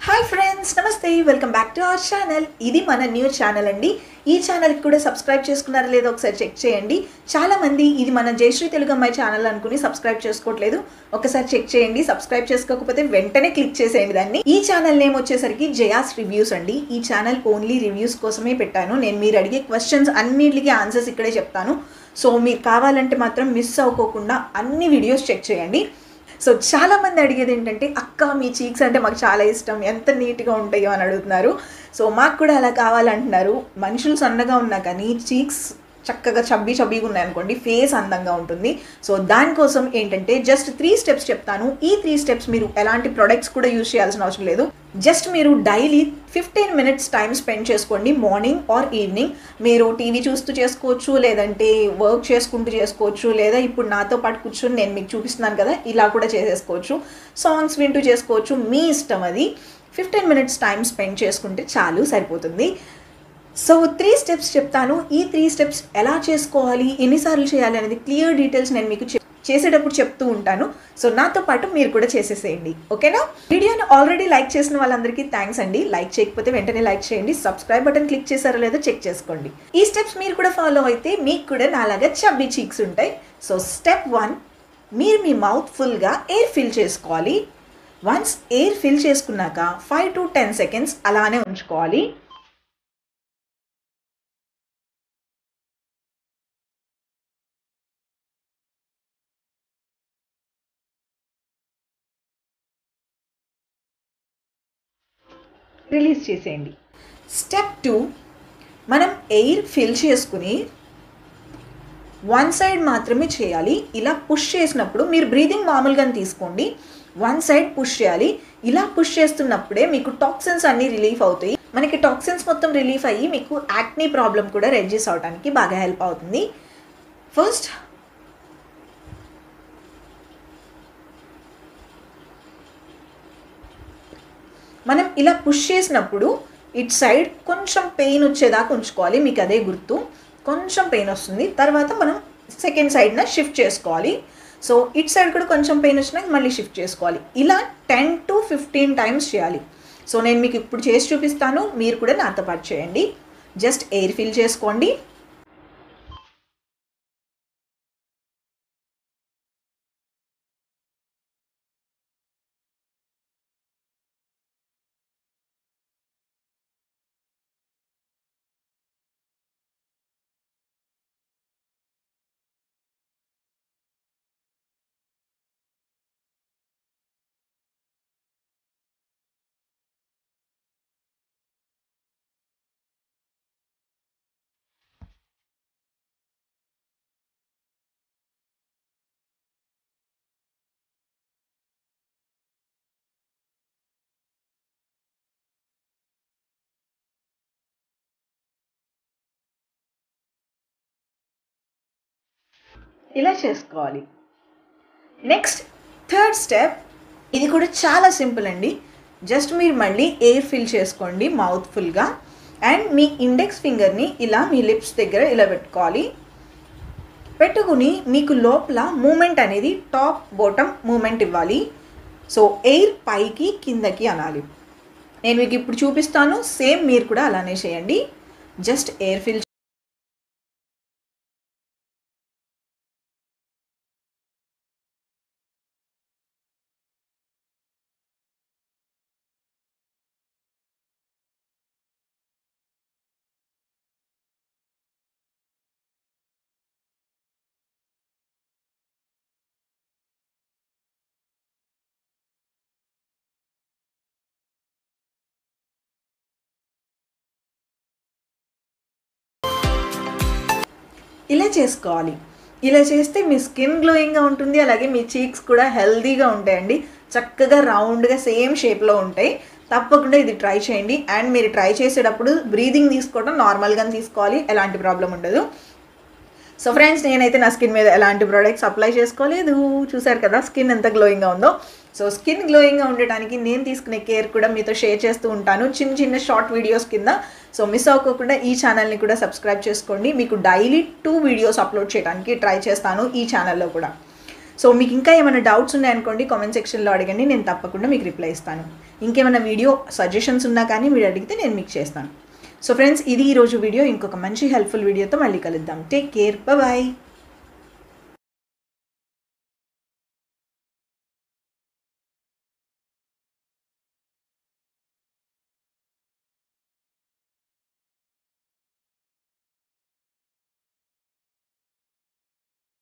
hi friends నమస్తే welcome back to our channel ఇది మన న్యూ ఛానల్ అండి ఈ ఛానల్కి కూడా సబ్స్క్రైబ్ చేసుకున్నారా లేదో ఒకసారి చెక్ చేయండి చాలామంది ఇది మన జయశ్రీ తెలుగు అమ్మాయి ఛానల్ అనుకుని సబ్స్క్రైబ్ చేసుకోవట్లేదు ఒకసారి చెక్ చేయండి సబ్స్క్రైబ్ చేసుకోకపోతే వెంటనే క్లిక్ చేసేయండి దాన్ని ఈ ఛానల్ నేమ్ వచ్చేసరికి జయాస్ రివ్యూస్ అండి ఈ ఛానల్ ఓన్లీ రివ్యూస్ కోసమే పెట్టాను నేను మీరు అడిగే క్వశ్చన్స్ అన్నిటికీ ఆన్సర్స్ ఇక్కడే చెప్తాను సో మీరు కావాలంటే మాత్రం మిస్ అవ్వకోకుండా అన్ని వీడియోస్ చెక్ చేయండి సో చాలా మంది అడిగేది ఏంటంటే అక్క మీ చీక్స్ అంటే మాకు చాలా ఇష్టం ఎంత నీట్గా ఉంటాయో అని అడుగుతున్నారు సో మాకు కూడా అలా కావాలంటున్నారు మనుషులు సన్నగా ఉన్నా కానీ చీక్స్ చక్కగా చబ్బీ చబ్బీగా ఉన్నాయనుకోండి ఫేస్ అందంగా ఉంటుంది సో దానికోసం ఏంటంటే జస్ట్ త్రీ స్టెప్స్ చెప్తాను ఈ త్రీ స్టెప్స్ మీరు ఎలాంటి ప్రొడక్ట్స్ కూడా యూజ్ చేయాల్సిన అవసరం లేదు జస్ట్ మీరు daily fifteen minutes time spend చేసుకోండి మార్నింగ్ ఆర్ ఈవినింగ్ మీరు టీవీ చూస్తూ చేసుకోవచ్చు లేదంటే వర్క్ చేసుకుంటూ చేసుకోవచ్చు లేదా ఇప్పుడు నాతో పాటు కూర్చొని నేను మీకు చూపిస్తున్నాను కదా ఇలా కూడా చేసేసుకోవచ్చు సాంగ్స్ వింటూ చేసుకోవచ్చు మీ ఇష్టం అది ఫిఫ్టీన్ మినిట్స్ టైం స్పెండ్ చేసుకుంటే చాలు సరిపోతుంది సో త్రీ స్టెప్స్ చెప్తాను ఈ త్రీ స్టెప్స్ ఎలా చేసుకోవాలి ఎన్నిసార్లు చేయాలి అనేది క్లియర్ డీటెయిల్స్ నేను మీకు చెప్- చేసేటప్పుడు చెప్తూ ఉంటాను సో నాతో పాటు మీరు కూడా చేసేసేయండి ఓకేనా వీడియోని ఆల్రెడీ లైక్ చేసిన వాళ్ళందరికీ థ్యాంక్స్ అండి లైక్ చేయకపోతే వెంటనే లైక్ చేయండి సబ్స్క్రైబ్ బటన్ క్లిక్ చేశారో లేదో చెక్ చేసుకోండి ఈ స్టెప్స్ మీరు కూడా ఫాలో అయితే మీకు కూడా నాలాగా చబ్బీ చీక్స్ ఉంటాయి సో స్టెప్ వన్ మీరు మీ మౌత్ ఫుల్గా ఎయిర్ ఫిల్ చేసుకోవాలి వన్స్ ఎయిర్ ఫిల్ చేసుకున్నాక ఫైవ్ టు టెన్ సెకండ్స్ అలానే ఉంచుకోవాలి రిలీజ్ చేసేయండి స్టెప్ టూ మనం ఎయిర్ ఫిల్ చేసుకుని వన్ సైడ్ మాత్రమే చేయాలి ఇలా పుష్ చేసినప్పుడు మీరు బ్రీదింగ్ మామూలుగానే తీసుకోండి వన్ సైడ్ పుష్ చేయాలి ఇలా పుష్ చేస్తున్నప్పుడే మీకు టాక్సిన్స్ అన్నీ రిలీఫ్ అవుతాయి మనకి టాక్సిన్స్ మొత్తం రిలీఫ్ అయ్యి మీకు యాక్నీ ప్రాబ్లం కూడా రెడ్యూస్ అవడానికి బాగా హెల్ప్ అవుతుంది ఫస్ట్ మనం ఇలా పుష్ చేసినప్పుడు ఇట్ సైడ్ కొంచెం పెయిన్ వచ్చేదాకా ఉంచుకోవాలి మీకు అదే గుర్తు కొంచెం పెయిన్ వస్తుంది తర్వాత మనం సెకండ్ సైడ్న షిఫ్ట్ చేసుకోవాలి సో ఇట్ సైడ్ కూడా కొంచెం పెయిన్ వచ్చినాక మళ్ళీ షిఫ్ట్ చేసుకోవాలి ఇలా టెన్ టు ఫిఫ్టీన్ టైమ్స్ చేయాలి సో నేను మీకు ఇప్పుడు చేసి చూపిస్తాను మీరు కూడా నాతో పాటు చేయండి జస్ట్ ఎయిర్ ఫిల్ చేసుకోండి ఇలా చేసుకోవాలి నెక్స్ట్ థర్డ్ స్టెప్ ఇది కూడా చాలా సింపుల్ అండి జస్ట్ మీరు మళ్ళీ ఎయిర్ ఫిల్ చేసుకోండి మౌత్ ఫుల్గా అండ్ మీ ఇండెక్స్ ఫింగర్ని ఇలా మీ లిప్స్ దగ్గర ఇలా పెట్టుకోవాలి పెట్టుకుని మీకు లోపల మూమెంట్ అనేది టాప్ బాటమ్ మూమెంట్ ఇవ్వాలి సో ఎయిర్ పైకి కిందకి అనాలి నేను మీకు ఇప్పుడు చూపిస్తాను సేమ్ మీరు కూడా అలానే చేయండి జస్ట్ ఎయిర్ ఫిల్ ఇలా చేసుకోవాలి ఇలా చేస్తే మీ స్కిన్ గ్లోయింగ్గా ఉంటుంది అలాగే మీ చీక్స్ కూడా హెల్దీగా ఉంటాయండి చక్కగా రౌండ్గా సేమ్ షేప్లో ఉంటాయి తప్పకుండా ఇది ట్రై చేయండి అండ్ మీరు ట్రై చేసేటప్పుడు బ్రీదింగ్ తీసుకోవడం నార్మల్గానే తీసుకోవాలి ఎలాంటి ప్రాబ్లం ఉండదు సో ఫ్రెండ్స్ నేనైతే నా స్కిన్ మీద ఎలాంటి ప్రోడక్ట్స్ అప్లై చేసుకోలేదు చూసారు కదా స్కిన్ ఎంత గ్లోయింగ్గా ఉందో సో స్కిన్ గ్లోయింగ్గా ఉండటానికి నేను తీసుకునే కేర్ కూడా మీతో షేర్ చేస్తూ ఉంటాను చిన్న చిన్న షార్ట్ వీడియోస్ కింద సో మిస్ అవ్వకుండా ఈ ఛానల్ని కూడా సబ్స్క్రైబ్ చేసుకోండి మీకు డైలీ టూ వీడియోస్ అప్లోడ్ చేయడానికి ట్రై చేస్తాను ఈ ఛానల్లో కూడా సో మీకు ఇంకా ఏమైనా డౌట్స్ ఉన్నాయనుకోండి కామెంట్ సెక్షన్లో అడగండి నేను తప్పకుండా మీకు రిప్లై ఇస్తాను ఇంకేమైనా వీడియో సజెషన్స్ ఉన్నా కానీ మీరు అడిగితే నేను మీకు చేస్తాను సో ఫ్రెండ్స్ ఇది ఈరోజు వీడియో ఇంకొక మంచి హెల్ప్ఫుల్ వీడియోతో మళ్ళీ కలుద్దాం టేక్ కేర్ బాయ్